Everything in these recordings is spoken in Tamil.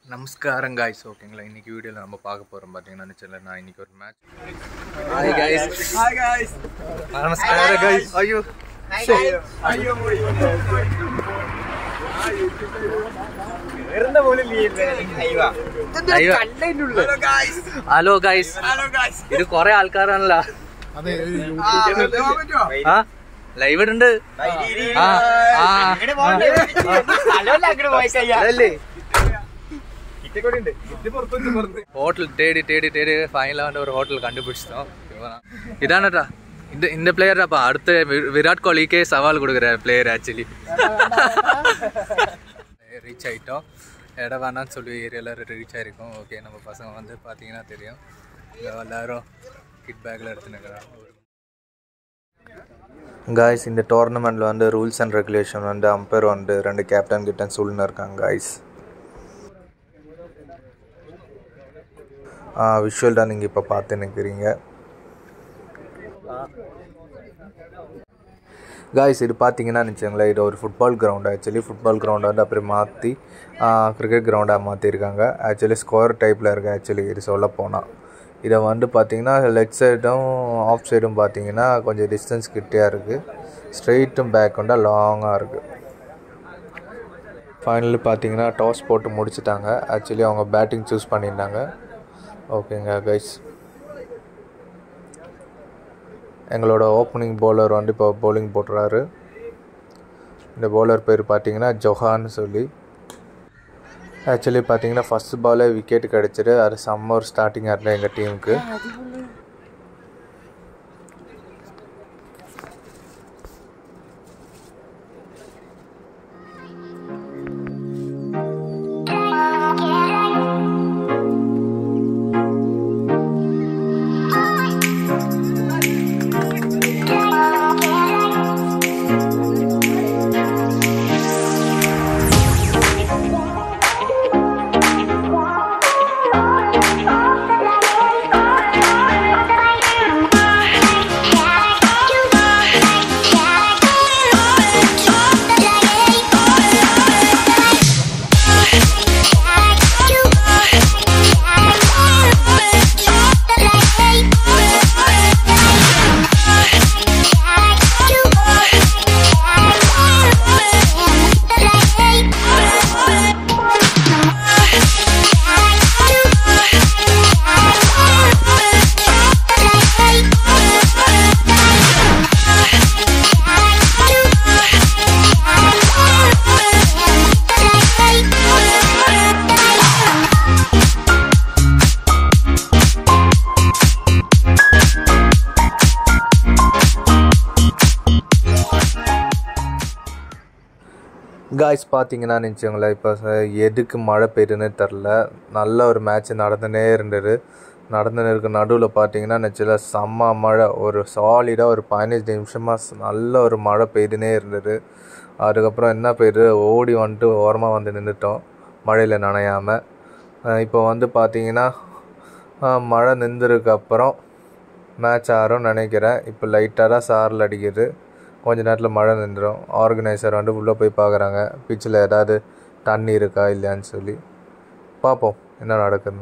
நமஸ்காரம் காய்ஸ் ஓகேங்களா இன்னைக்கு வீடியோவில் நம்ம பார்க்க போகிறோம் பார்த்தீங்கன்னா நிச்சயம் நான் இன்னைக்கு ஒரு match hi guys hi guys நமஸ்காரம் காய்ஸ் ஐயோ ஐயோ இருந்த പോലെ അയ്യോ അയ്യോ. Hello guys hello guys hello guys ഇത് കുറെ ആൾക്കാരാണല്ലോ ആ ലൈവ് ഇടുണ്ട് ആ ആ അതല്ലേ ஹோட்டல் தேடி தேடி தேடி ஃபைனலாக வந்து ஒரு ஹோட்டல் கண்டுபிடிச்சிட்டோம் இவன் இதானடா இந்த இந்த பிளேயர் அப்போ அடுத்த வி- விராட் கோலிக்கே சவால் கொடுக்குற பிளேயர் ஆக்சுவலி ரீச் ஆகிட்டோம் இடம் வேணான்னு சொல்லி ஏரியாவில் ரீச் ஆகிருக்கோம் ஓகே நம்ம பசங்க வந்து பார்த்தீங்கன்னா தெரியும் இங்க எல்லாரும் கிட் பேக்கில் எடுத்துனுக்குறாங்க காய்ஸ் இந்த டோர்னமெண்ட்டில் வந்து ரூல்ஸ் அண்ட் ரெகுலேஷன் வந்து அம்பையர் வந்து ரெண்டு கேப்டன் கிட்ட சொல்லின்னு இருக்காங்க காய்ஸ் விஷுவல் தான் நீங்கள் இப்போ பார்த்து நிற்கிறீங்க காய்ஸ் இது பார்த்தீங்கன்னா நினச்சிங்களேன் இது ஒரு ஃபுட்பால் கிரவுண்ட் ஆக்சுவலி ஃபுட்பால் கிரவுண்டை வந்து அப்படி மாற்றி கிரிக்கெட் கிரவுண்டாக மாற்றிருக்காங்க ஆக்சுவலி ஸ்கொயர் டைப்பில் இருக்குது ஆக்சுவலி இது சொல்ல போனால் இதை வந்து பார்த்தீங்கன்னா லெஃப்ட் சைடும் ஆஃப் சைடும் பார்த்தீங்கன்னா கொஞ்சம் டிஸ்டன்ஸ் கிட்டேயா இருக்குது ஸ்ட்ரெயிட்டும் பேக் வந்து லாங்காக இருக்குது ஃபைனலி பார்த்தீங்கன்னா டாஸ் போட்டு முடிச்சிட்டாங்க ஆக்சுவலி அவங்க பேட்டிங் சூஸ் பண்ணியிருந்தாங்க ஓகேங்க கைஸ் எங்களோட ஓப்பனிங் bowler வந்து இப்போ bowling போட்டுறாரு இந்த bowler பேர் பார்த்தீங்கன்னா ஜொஹான்னு சொல்லி ஆக்சுவலி பார்த்தீங்கன்னா ஃபஸ்ட் பாலே விக்கெட் கிடச்சிரு அது செம்ம ஒரு ஸ்டார்டிங்காக இருந்தது எங்கள் டீமுக்கு காய்ஸ் பார்த்தீங்கன்னா நினச்சோங்களேன் இப்போ ச- எதுக்கு மழை பெய்யுதுன்னு தெரில நல்ல ஒரு மேட்ச் நடந்துனே இருந்தது நடந்துன்னு இருக்க நடுவில் பார்த்தீங்கன்னா நினச்சல செம்ம மழை ஒரு சாலிடாக ஒரு பதினஞ்சு நிமிஷமாக நல்ல ஒரு மழை பெய்துனே இருந்தது அதுக்கப்புறம் என்ன பெய்யுது ஓடி வந்துட்டு ஓரமாக வந்து நின்றுட்டோம் மழையில் நனையாமல் இப்போ வந்து பார்த்தீங்கன்னா அஹ், மழை நின்றதுக்கு அப்புறம் மேட்ச் ஆறும் நினைக்கிறேன் இப்போ லைட்டாக தான் சாரல் அடிக்குது கொஞ்ச நேரத்தில் மழை நின்றுடும் ஆர்கனைசர் வந்து உள்ளே போய் பார்க்குறாங்க பிச்சில் ஏதாவது தண்ணி இருக்கா இல்லையான்னு சொல்லி பார்ப்போம் என்ன நடக்குதுன்னு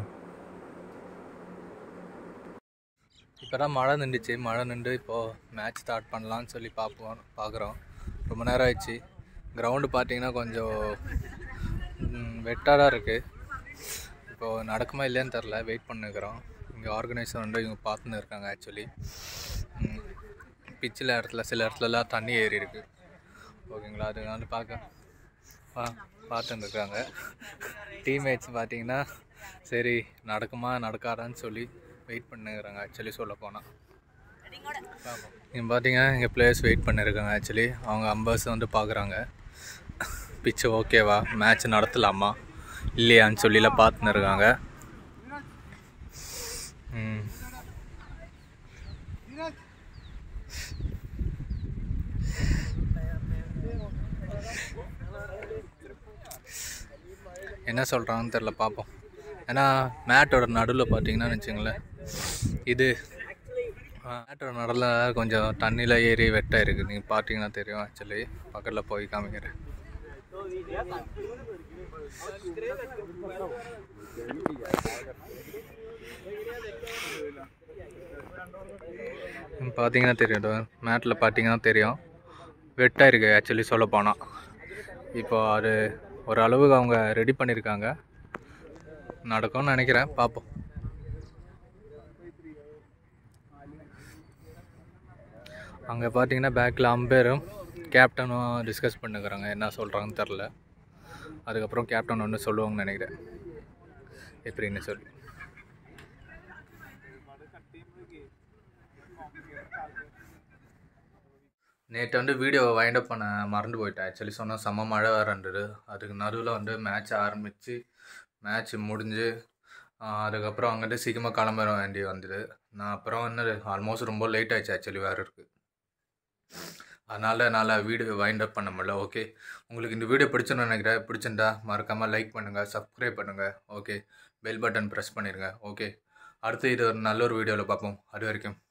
இப்போ தான் மழை நின்றுச்சு மழை நின்று இப்போது மேட்ச் ஸ்டார்ட் பண்ணலான்னு சொல்லி பார்ப்போம் பார்க்குறோம் ரொம்ப நேரம் ஆயிடுச்சு கிரவுண்டு பார்த்தீங்கன்னா கொஞ்சம் வெட்டாக தான் இருக்குது இப்போது நடக்குமா இல்லையான்னு தெரில வெயிட் பண்ணிருக்கிறோம் இங்கே ஆர்கனைசர் வந்து இவங்க பார்த்துன்னு இருக்காங்க ஆக்சுவலி பிச்சில் இடத்துல சில இடத்துலலாம் தண்ணி ஏறி இருக்கு ஓகேங்களா அது வந்து பார்க்க பா பார்த்துன்னு இருக்காங்க டீம்மேட்ஸ் பார்த்தீங்கன்னா சரி நடக்குமா நடக்காதான்னு சொல்லி வெயிட் பண்ணுறாங்க ஆக்சுவலி சொல்ல போனால் இங்கே பார்த்தீங்கன்னா இங்கே பிளேயர்ஸ் வெயிட் பண்ணியிருக்காங்க ஆக்சுவலி அவங்க அம்பர்ஸ் வந்து பார்க்குறாங்க பிச்சு ஓகேவா மேட்ச் நடத்தலாமா இல்லையான்னு சொல்லிலாம் பார்த்துன்னு இருக்காங்க ம் என்ன சொல்கிறாங்கன்னு தெரில பார்ப்போம் ஏன்னா மேட்டோட நடுவில் பார்த்தீங்கன்னா வச்சுங்களேன் இது மேட்டோட நடுவில் கொஞ்சம் தண்ணியில் ஏறி வெட்டாக இருக்குது நீங்கள் பார்த்தீங்கன்னா தெரியும் ஆக்சுவலி பக்கத்தில் போய் காமிக்கிறேன் பார்த்தீங்கன்னா தெரியும் மேட்டில் பார்த்தீங்கன்னா தெரியும் வெட்டாக இருக்குது ஆக்சுவலி சொல்ல போனால் இப்போ அது ஒரு அளவுக்கு அவங்க ரெடி பண்ணியிருக்காங்க நடக்கும்னு நினைக்கிறேன் பார்ப்போம் அங்கே பார்த்தீங்கன்னா பேக்கில் அம்பேரும் கேப்டனும் டிஸ்கஸ் பண்ணுக்கிறாங்க என்ன சொல்கிறாங்கன்னு தெரில அதுக்கப்புறம் கேப்டன் ஒன்று சொல்லுவாங்கன்னு நினைக்கிறேன் எப்படின்னு சொல்லி நேற்று வந்து வீடியோ வைண்ட் அப் பண்ண மறந்து போயிட்டேன் ஆக்சுவலி சொன்னால் செம்ம மழை வரன்றது அதுக்கு நடுவில் வந்து மேட்ச் ஆரம்பித்து மேட்ச் முடிஞ்சு ஆஹ் அதுக்கப்புறம் அங்கிட்டு சீக்கிரமாக கிளம்ப வேண்டி வந்தது நான் அப்புறம் வந்து ஆல்மோஸ்ட் ரொம்ப லேட் ஆயிடுச்சு ஆக்சுவலி வேறு இருக்குது அதனால் என்னால் வீடியோ வைண்ட் அப் பண்ண முடியல ஓகே உங்களுக்கு இந்த வீடியோ பிடிச்சுன்னு நினைக்கிறேன் பிடிச்சிருந்தா மறக்காமல் லைக் பண்ணுங்கள் சப்ஸ்கிரைப் பண்ணுங்கள் ஓகே பெல் பட்டன் ப்ரெஸ் பண்ணிடுங்க ஓகே அடுத்து இது ஒரு நல்ல ஒரு வீடியோவில் பார்ப்போம் அது வரைக்கும்